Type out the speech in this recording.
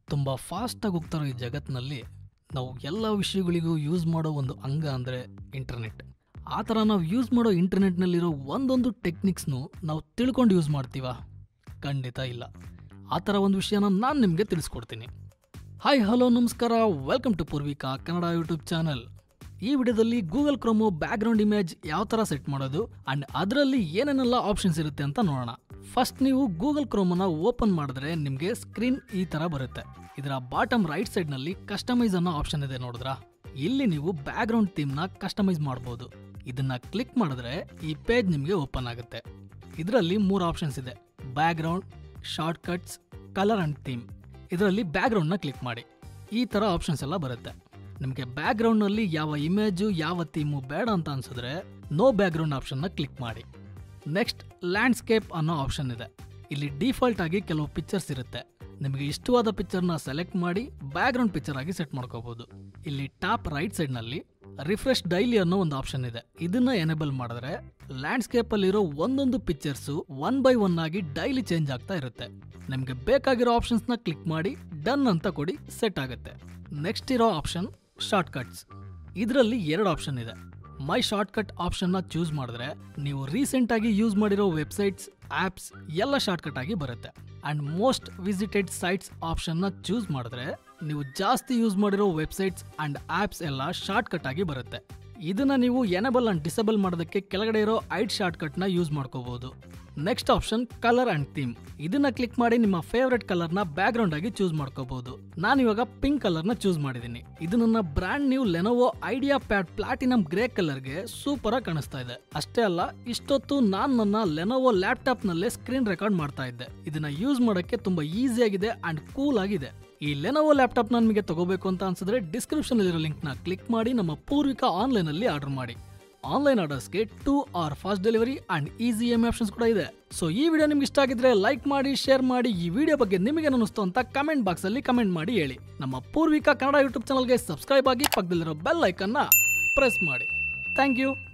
ತುಂಬ ಫಾಸ್ಟಾಗಿ ಹೋಗ್ತಾರೋ ಈ ಜಗತ್ತಿನಲ್ಲಿ ನಾವು ಎಲ್ಲ ವಿಷಯಗಳಿಗೂ ಯೂಸ್ ಮಾಡೋ ಒಂದು ಅಂಗ ಅಂದರೆ ಇಂಟರ್ನೆಟ್ ಆ ಥರ ನಾವು ಯೂಸ್ ಮಾಡೋ ಇಂಟರ್ನೆಟ್ನಲ್ಲಿರೋ ಒಂದೊಂದು ಟೆಕ್ನಿಕ್ಸ್ನು ನಾವು ತಿಳ್ಕೊಂಡು ಯೂಸ್ ಮಾಡ್ತೀವಾ ಖಂಡಿತ ಇಲ್ಲ ಆ ಥರ ಒಂದು ವಿಷಯನ ನಾನು ನಿಮಗೆ ತಿಳಿಸ್ಕೊಡ್ತೀನಿ ಹಾಯ್ ಹಲೋ ನಮಸ್ಕಾರ welcome to Purvika Kannada YouTube channel ಈ ವಿಡಿಯೋದಲ್ಲಿ ಗೂಗಲ್ ಕ್ರೋಮು ಬ್ಯಾಕ್ಗ್ರೌಂಡ್ ಇಮೇಜ್ ಯಾವ ಥರ ಸೆಟ್ ಮಾಡೋದು ಆ್ಯಂಡ್ ಅದರಲ್ಲಿ ಏನೇನೆಲ್ಲ ಆಪ್ಷನ್ಸ್ ಇರುತ್ತೆ ಅಂತ ನೋಡೋಣ ಫಸ್ಟ್ ನೀವು ಗೂಗಲ್ ಕ್ರೋಮನ್ನ ಓಪನ್ ಮಾಡಿದ್ರೆ ನಿಮಗೆ ಸ್ಕ್ರೀನ್ ಈ ಥರ ಬರುತ್ತೆ ಇದರ ಬಾಟಮ್ ರೈಟ್ ಸೈಡ್ನಲ್ಲಿ ಕಸ್ಟಮೈಸ್ ಅನ್ನೋ ಆಪ್ಷನ್ ಇದೆ ನೋಡಿದ್ರಾ ಇಲ್ಲಿ ನೀವು ಬ್ಯಾಕ್ಗ್ರೌಂಡ್ ಥೀಮ್ನ ಕಸ್ಟಮೈಸ್ ಮಾಡ್ಬೋದು ಇದನ್ನ ಕ್ಲಿಕ್ ಮಾಡಿದ್ರೆ ಈ ಪೇಜ್ ನಿಮಗೆ ಓಪನ್ ಆಗುತ್ತೆ ಇದರಲ್ಲಿ ಮೂರು ಆಪ್ಷನ್ಸ್ ಇದೆ background shortcuts colour and theme ಇದರಲ್ಲಿ ಬ್ಯಾಕ್ಗ್ರೌಂಡ್ನ ಕ್ಲಿಕ್ ಮಾಡಿ ಈ ಥರ ಆಪ್ಷನ್ಸ್ ಎಲ್ಲ ಬರುತ್ತೆ ನಿಮಗೆ ಬ್ಯಾಕ್ಗ್ರೌಂಡ್ನಲ್ಲಿ ಯಾವ ಇಮೇಜು ಯಾವ ಥೀಮು ಬೇಡ ಅಂತ ಅನ್ಸಿದ್ರೆ ನೋ ಬ್ಯಾಕ್ಗ್ರೌಂಡ್ ಆಪ್ಷನ್ನ ಕ್ಲಿಕ್ ಮಾಡಿ ನೆಕ್ಸ್ಟ್ ಲ್ಯಾಂಡ್ಸ್ಕೇಪ್ ಅನ್ನೋ ಆಪ್ಷನ್ ಇದೆ ಇಲ್ಲಿ ಡಿಫಾಲ್ಟ್ ಆಗಿ ಕೆಲವು ಪಿಕ್ಚರ್ಸ್ ಇರುತ್ತೆ ನಿಮಗೆ ಇಷ್ಟವಾದ ಪಿಕ್ಚರ್ನ ಸೆಲೆಕ್ಟ್ ಮಾಡಿ ಬ್ಯಾಕ್ಗ್ರೌಂಡ್ ಪಿಕ್ಚರ್ ಆಗಿ ಸೆಟ್ ಮಾಡ್ಕೋಬಹುದು ಇಲ್ಲಿ ಟಾಪ್ ರೈಟ್ ಸೈಡ್ನಲ್ಲಿ ರಿಫ್ರೆಶ್ ಡೈಲಿ ಅನ್ನೋ ಒಂದು ಆಪ್ಷನ್ ಇದೆ ಇದನ್ನ ಎನೇಬಲ್ ಮಾಡಿದ್ರೆ ಲ್ಯಾಂಡ್ಸ್ಕೇಪ್ ಅಲ್ಲಿರೋ ಒಂದೊಂದು ಪಿಕ್ಚರ್ಸು ಒನ್ ಬೈ ಒನ್ ಆಗಿ ಡೈಲಿ ಚೇಂಜ್ ಆಗ್ತಾ ಇರುತ್ತೆ ನಿಮಗೆ ಬೇಕಾಗಿರೋ ಆಪ್ಷನ್ಸ್ನ ಕ್ಲಿಕ್ ಮಾಡಿ ಡನ್ ಅಂತ ಕೊಡಿ ಸೆಟ್ ಆಗುತ್ತೆ ನೆಕ್ಸ್ಟ್ ಇರೋ ಆಪ್ಷನ್ ಶಾರ್ಟ್ ಕಟ್ಸ್ ಇದರಲ್ಲಿ ಎರಡು ಆಪ್ಷನ್ ಇದೆ ಮೈ ಶಾರ್ಟ್ ಕಟ್ ಆಪ್ಷನ್ನ ಚೂಸ್ ಮಾಡಿದ್ರೆ ನೀವು ರೀಸೆಂಟ್ ಆಗಿ ಯೂಸ್ ಮಾಡಿರೋ ವೆಬ್ಸೈಟ್ಸ್ ಆಪ್ಸ್ ಎಲ್ಲ ಶಾರ್ಟ್ ಕಟ್ ಆಗಿ ಬರುತ್ತೆ ಅಂಡ್ ಮೋಸ್ಟ್ ವಿಸಿಟೆಡ್ ಸೈಟ್ಸ್ ಆಪ್ಷನ್ನ ಚೂಸ್ ಮಾಡಿದ್ರೆ ನೀವು ಜಾಸ್ತಿ ಯೂಸ್ ಮಾಡಿರೋ ವೆಬ್ಸೈಟ್ಸ್ ಅಂಡ್ ಆಪ್ಸ್ ಎಲ್ಲ ಶಾರ್ಟ್ ಕಟ್ ಆಗಿ ಬರುತ್ತೆ ಇದನ್ನ ನೀವು ಎನೇಬಲ್ ಅಂಡ್ ಡಿಸೇಬಲ್ ಮಾಡೋದಕ್ಕೆ ಕೆಳಗಡೆ ಇರೋ ಐಟ್ ಶಾರ್ಟ್ ಕಟ್ನ ಯೂಸ್ ಮಾಡ್ಕೋಬಹುದು next option colour and theme ಇದನ್ನ ಕ್ಲಿಕ್ ಮಾಡಿ ನಿಮ್ಮ ಫೇವ್ರೆಟ್ ಕಲರ್ನ ಬ್ಯಾಕ್ಗ್ರೌಂಡ್ ಆಗಿ ಚೂಸ್ ಮಾಡ್ಕೋಬಹುದು ನಾನು ಇವಾಗ ಪಿಂಕ್ ಕಲರ್ನ ಚೂಸ್ ಮಾಡಿದ್ದೀನಿ ಇದು ನನ್ನ brand new Lenovo IdeaPad platinum grey ಕಲರ್ಗೆ ಸೂಪರ್ ಆಗಿ ಕಾಣಿಸ್ತಾ ಇದೆ ಅಷ್ಟೇ ಅಲ್ಲ ಇಷ್ಟೊತ್ತು ನಾನು ನನ್ನ ಲೆನೋವೋ ಲ್ಯಾಪ್ಟಾಪ್ ನಲ್ಲೇ ಸ್ಕ್ರೀನ್ ರೆಕಾರ್ಡ್ ಮಾಡ್ತಾ ಇದ್ದೆ ಇದನ್ನ ಯೂಸ್ ಮಾಡೋಕ್ಕೆ ತುಂಬಾ ಈಸಿ ಆಗಿದೆ ಅಂಡ್ ಕೂಲ್ ಆಗಿದೆ ಈ ಲೆನೋವೋ ಲ್ಯಾಪ್ಟಾಪ್ ನಿಮಗೆ ತಗೋಬೇಕು ಅಂತ ಅನ್ಸಿದ್ರೆ ಡಿಸ್ಕ್ರಿಪ್ಷನ್ ಇರೋ ಲಿಂಕ್ ನ ಕ್ಲಿಕ್ ಮಾಡಿ ನಮ್ಮ ಪೂರ್ವಿಕ ಆನ್ಲೈನ್ ಅಲ್ಲಿ ಆರ್ಡರ್ ಮಾಡಿ ಆನ್ಲೈನ್ ಆರ್ಡರ್ಸ್ಗೆ two hour fast delivery and easy EMI options ಕೂಡ ಇದೆ ಸೊ ಈ ವಿಡಿಯೋ ನಿಮ್ಗೆ ಇಷ್ಟ ಆಗಿದ್ರೆ ಲೈಕ್ ಮಾಡಿ ಶೇರ್ ಮಾಡಿ ಈ ವಿಡಿಯೋ ಬಗ್ಗೆ ನಿಮಗೆ ಅನಿಸ್ತು ಅಂತ ಕಮೆಂಟ್ ಬಾಕ್ಸ್ ಅಲ್ಲಿ ಕಮೆಂಟ್ ಮಾಡಿ ಹೇಳಿ ನಮ್ಮ ಪೂರ್ವಿಕ ಕನ್ನಡ ಯೂಟ್ಯೂಬ್ ಚಾನಲ್ಗೆ ಸಬ್ಸ್ಕ್ರೈಬ್ ಆಗಿ ಪಕ್ಕದಲ್ಲಿರೋ ಬೆಲ್ ಐಕನ್ನ ಪ್ರೆಸ್ ಮಾಡಿ ಥ್ಯಾಂಕ್ ಯು